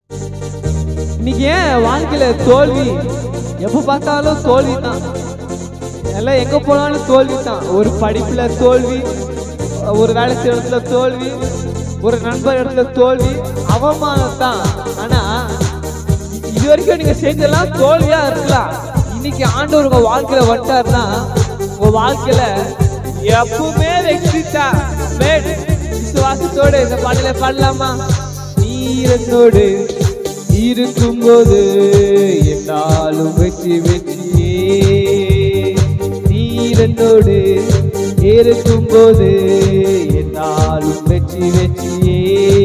இன்னைக்கு ஏன் வாழ்க்கையில தோல்வி எப்ப பார்த்தாலும் தோல்வி தான் எல்லாம் எங்க போனாலும் தோல்வி தான் ஒரு படிப்புல தோல்வி ஒரு வேலை செய்யற இடத்துல தோல்வி ஒரு நண்பர் இடத்துல தோல்வி அவமானம் தான் ஆனா இது வரைக்கும் நீங்க செஞ்செல்லாம் தோல்வியா இருக்கலாம் இன்னைக்கு ஆண்டவர் உங்க வாழ்க்கையில வந்துட்டாருன்னா உங்க வாழ்க்கையில எப்பவுமே வெற்றி தான் மேட் விசுவாசத்தோட இந்த பாடல பாடலாமா நீரனோடு இருக்கும்போது என்னாலும் வெற்றி வெற்றியே நீரனோடு இருக்கும்போது என்னாலும் வெற்றி வெற்றியே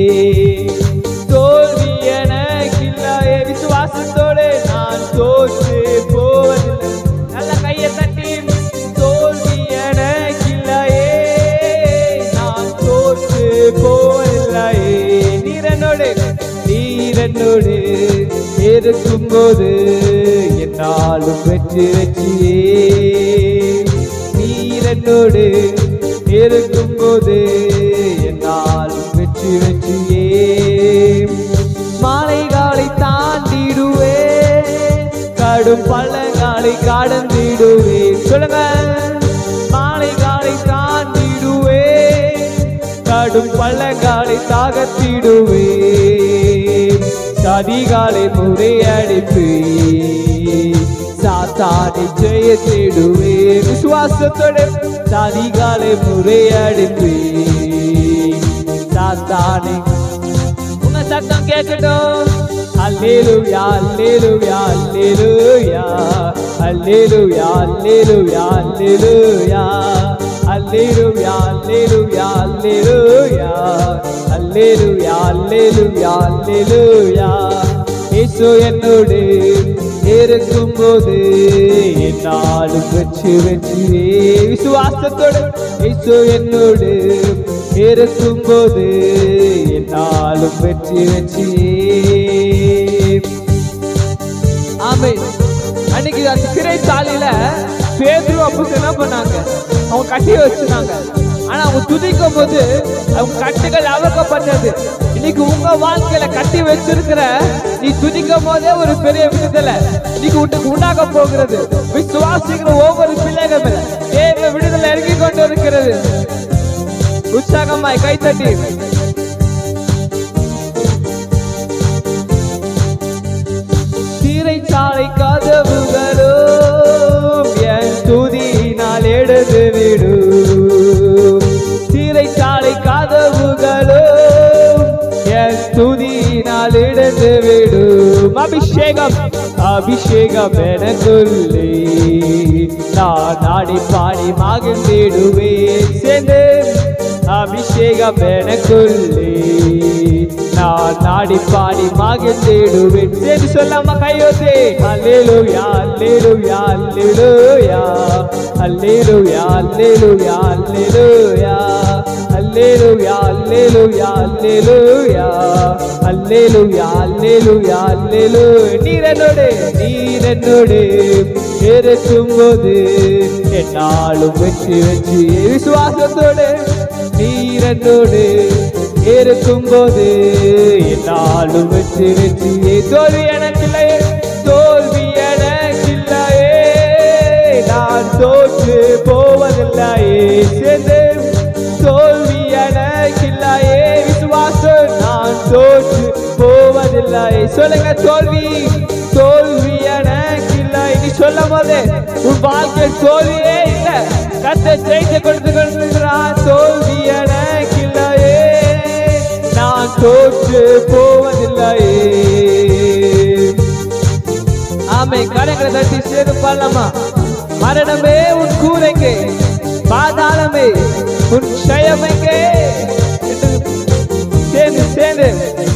தோல்வி எனக்கில்லாயே விசுவாசத்தோடு நான் தோற்று போவதில்லை நல்ல கையை தட்டி தோல்வி எனக்கில்லாயே நான் தோற்று போவதில்லையே நீரனோடு நீரனோடு இருக்கும்போது என்னாலும் வெற்றி வெற்றியே நீரனோடு இருக்கும்போது என்னாலும் வெற்றி வெற்றியே மாலை காலை தாண்டிடுவே கடும் பள்ளங்காலை கடந்திடுவே சொல்லுங்க மாலை காலை தாண்டிடுவே கடும் பள்ளங்காலை தாகத்திடுவே சதிகாலை முறையடிப்பு சாத்தானை ஜெயத்திடுவே விசுவாசத்தோடு சதிகாலை முறையடிப்பு சாத்தானை உங்க சத்தம் கேட்கட்டும் அல்லேலூயா அல்லேலூயா அல்லேலூயா அல்லேலூயா அல்லேலூயா அல்லேலூயா அல்லேலூயா அல்லேலூயா அல்லேலூயா அல்லேலூயா அல்லேலூயா அல்லேலூயா இயேசு என்னோடு இருக்கும்போது என்னாலும் வெற்றி வெற்றியே விசுவாசத்தோடு இயேசு என்னோடு இருக்கும்போது என்னாலும் வெற்றி வெற்றியே ஆமே அன்னைக்கு அந்த சிறைச்சாலையில பேதுரு அப்போ என்ன பண்ணாங்க அவங்க கட்டி வச்சிருந்தாங்க ஆனா அவங்க துதிக்கும் போது அவங்க கட்டுகள் அவிழ்க்கப்பட்டது இன்னைக்கு உங்க வாழ்க்கையில கட்டி வச்சிருக்கிற நீ துதிக்கும் போதே ஒரு பெரிய விடுதலை இன்னைக்கு உனக்கு உண்டாக போகிறது விசுவாசிக்கிற ஒவ்வொரு பிள்ளைகள் மேல தேவ விடுதலை இறங்கி கொண்டு இருக்கிறது உற்சாகமாய் கைத்தட்டி சிறைச்சாலை கதவுகளும் என் துதியினால் எடுத்து விடும் சிறைச்சாலை கதவுகளும் என் துதியினால் எடுத்து விடும் அபிஷேகம் அபிஷேகம் எனக்குள்ளே நான் நாடி பாடி மகிழ்ந்திடுவேன் சேர்ந்து அபிஷேகம் எனக்குள்ளே நான் நாடி பாடி மகிழ்ந்திடுவேன் சேர்ந்து சொல்லாம கையோசே அல்லேலூயா அல்லேலூயா அல்லேலூயா அல்லேலூயா அல்லேலூயா அல்லேலூயா அல்லேலூயா அல்லேலூயா அல்லேலூயா அல்லேலூயா அல்லேலூயா அல்லேலூயா நீரனோடு நீரனோடு இருக்கும்போது என்னாலும் வெற்றி வெற்றி விசுவாசத்தோடு நீரனோடு இருக்கும்போது என்னாலும் வெற்றி வெற்றியே தோல்வி எனக்கில்லையே தோல்வி எனக்கில்லையே நான் தோற்று போவதில்லையே சேர்ந்து தோல்வி எனக்கில்லையே விசுவாசம் நான் தோற்று போவதில்லையே சொல்லுங்க தோல்வி தோல்வி எனக்கில்லை நீ சொல்லும் போது உன் வாழ்க்கையில் தோல்வியே இல்லை கத்தை ஜெயித்து கொடுத்து கொண்டிருக்கிறான் தோல்வி எனக்கில்லையே நான் தோற்று போவதில்லையே ஆமை கரங்களை தட்டி சேது பண்ணலாமா மரணமே உன் கூரைங்கே பாதாளமே உன் க்ஷயமெங்கே என்று சேர்ந்து சேர்ந்து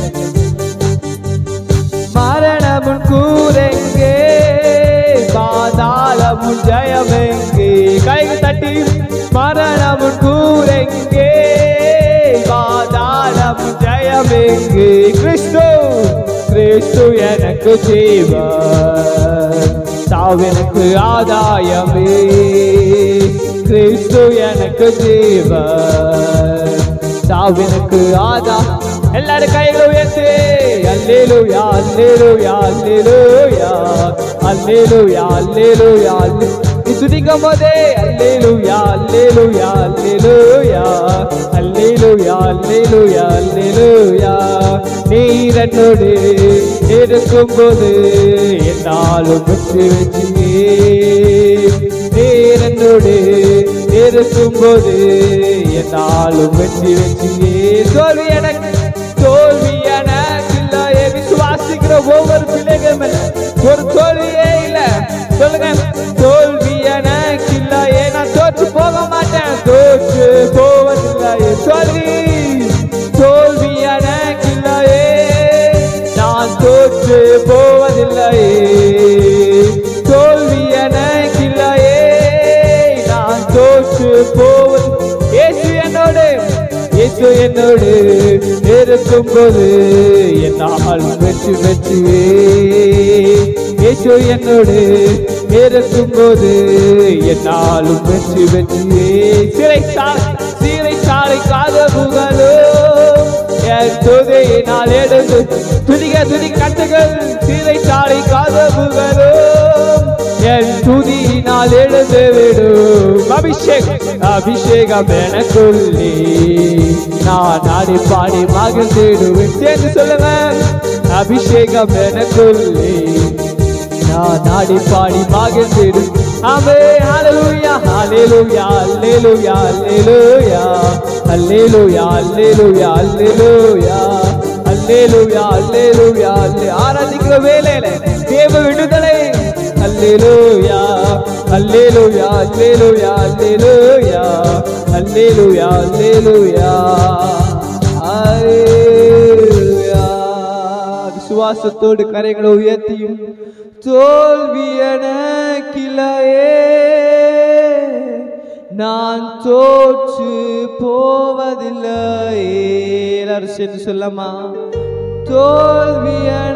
மரணம் உன் கூரைங்கே பாதாளம் உன் ஜெயமெங்கே கைகள் தட்டி மரணம் உன் கூரைங்கே பாதாளம் உன் ஜெயமெங்கே கிறிஸ்து கிறிஸ்து எனக்கு ஜீவன் சாவெனக்கு ஆதாயமே கிறிஸ்து எனக்கு ஜீவன் சாவெனக்கு ஆதா எல்லாரும் கைகளை உயர்த்து அல்லேலூயா அல்லேலூயா அல்லேலூயா அல்லேலூயா அல்லேலூயா நீ துதிக்கும் போதே அல்லேலூயா அல்லேலூயா அல்லேலூயா அல்லேலூயா அல்லேலூயா அல்லேலூயா நீர் என்னோடு இருக்கும் போது என்னாலும் வெற்றி வெற்றியே நீர் என்னோடு இருக்கும் போது என்னாலும் வெற்றி வெற்றியே தோல்வி எனக்கு தோல்வி எனக்கு இல்லையே விசுவாசிக்கிற ஒவ்வொரு பிள்ளைகள் மேல ஒரு தோல்வியே இல்ல சொல்லுங்க தோல்வி எனக்கு இல்லையே நான் தோற்று போக மாட்டேன் தோற்று போவதில்லையே தோல்வி தோல்வி எனக்கு இல்லையே நான் தோற்று போவதில்லையே தோல்வி எனக்கு இல்லையே நான் தோற்று போவது இயேசு என்னோடு இயேசு என்னோடு இருக்கும் போது என்னால் வெற்றி வெற்றியே இயேசு என்னோடு இருக்கும் போது என்னாலும் வெற்றி வெற்றியே சிறை சாலை சிறை சாலை காதபுகளோ என் துதியினால் எடுத்து துதிக துதி கட்டுகள் சிறை சாலை காதபுகளோ என் துதியினால் எழுந்து விடும் அபிஷேக் அபிஷேகம் எனக்குள்ளே நான் ஆடி பாடி மகிழ்ந்திடுவேன் சேர்ந்து சொல்லுங்க அபிஷேகம் எனக்குள்ளே நான் ஆடி பாடி மகிழ்ந்திடும் ஆமே ஹalleluya ஹalleluya ஹalleluya ஹalleluya ஹalleluya ஹalleluya ஹalleluya ஹalleluya ஹalleluya ஆராதிக்கிற வேளையில தேவ விடுதலை ஹalleluya ஹalleluya ஹalleluya ஹalleluya ஹalleluya ஹalleluya ஹalleluya விசுவாசத்தோடு கரைகளை உயர்த்தியும் தோல்வி எனக்கில்லையே நான் தோற்று போவதில்லை எல்லாரும் சேர்ந்து சொல்லமா தோல்வி